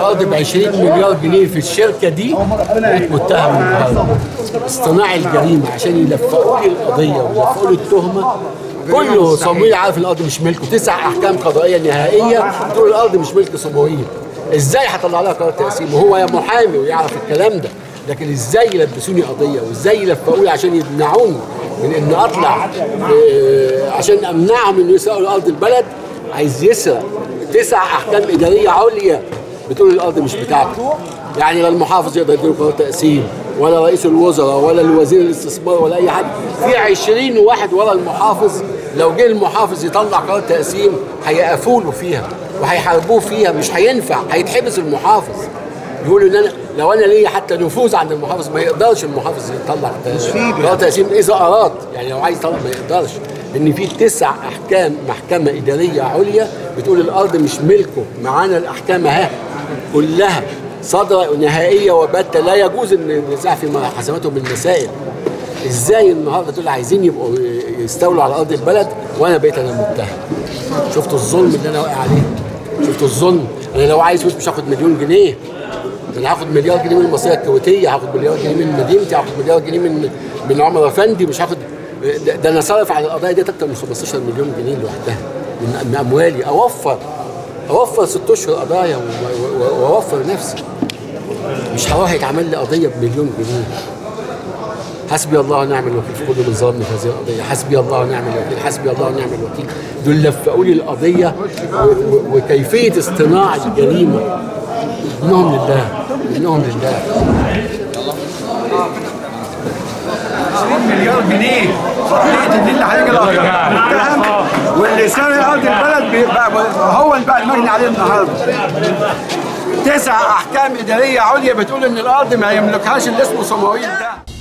الارض ب 20 مليار جنيه في الشركه دي متهم النهارده اصطناع الجريمه عشان يلفقوا لي القضيه ويلفقوا لي التهمه كله صمويل عارف الارض مش ملكه تسع احكام قضائيه نهائيه تقول الارض مش ملك صمويل ازاي هطلع لها قرار تقسيم وهو يا محامي ويعرف الكلام ده لكن ازاي يلبسوني قضيه وازاي يلفقوا لي عشان يمنعوني من ان اطلع آه، عشان امنعهم انه يسرقوا ارض البلد عايز يسرق تسع احكام اداريه عليا بتقول الارض مش بتاعته يعني لا المحافظ يقدر يديله قرار تقسيم ولا رئيس الوزراء ولا الوزير الاستثمار ولا اي حد في 20 واحد ورا المحافظ لو جه المحافظ يطلع قرار تقسيم هيقفوا له فيها وهيحاربوه فيها مش هينفع هيتحبس المحافظ يقولوا ان انا لو انا ليا حتى نفوذ عند المحافظ ما يقدرش المحافظ يطلع قرار تقسيم اذا اراد يعني لو عايز يطلع ما يقدرش ان في تسع احكام محكمه اداريه عليا بتقول الارض مش ملكه معانا الاحكام اهي كلها صادره نهائيه وباته لا يجوز ان النزاع في حساباتهم بالمسائل ازاي النهارده دول عايزين يبقوا يستولوا على ارض البلد وانا بقيت انا متهم شفتوا الظلم اللي انا واقع عليه شفتوا الظلم انا لو عايز فلوس مش هاخد مليون جنيه ده انا هاخد مليار جنيه من المصريه الكويتيه هاخد مليار جنيه من مدينتي هاخد مليار جنيه من من عمر افندي مش هاخد ده, ده انا صارف على القضايا دي اكتر من 15 مليون جنيه لوحدها من من اموالي اوفر اوفر ست اشهر قضايا و- و- و- واوفر نفسي مش هروح يتعمل لي قضيه بمليون جنيه حسبي الله ونعم الوكيل في كل من ظلمني في هذه القضيه حسبي الله ونعم الوكيل حسبي الله ونعم الوكيل دول لفقوا لي القضيه و- و- وكيفيه اصطناع الجريمه منهم لله منهم لله 20 مليار جنيه خطيئة دي اللي هيجي المتهم واللي سارق ارض البلد بيبقى هو اللي بقى المجني عليه النهارده تسع احكام اداريه عليا بتقول ان الارض ما يملكهاش اللي اسمه صموئيل ده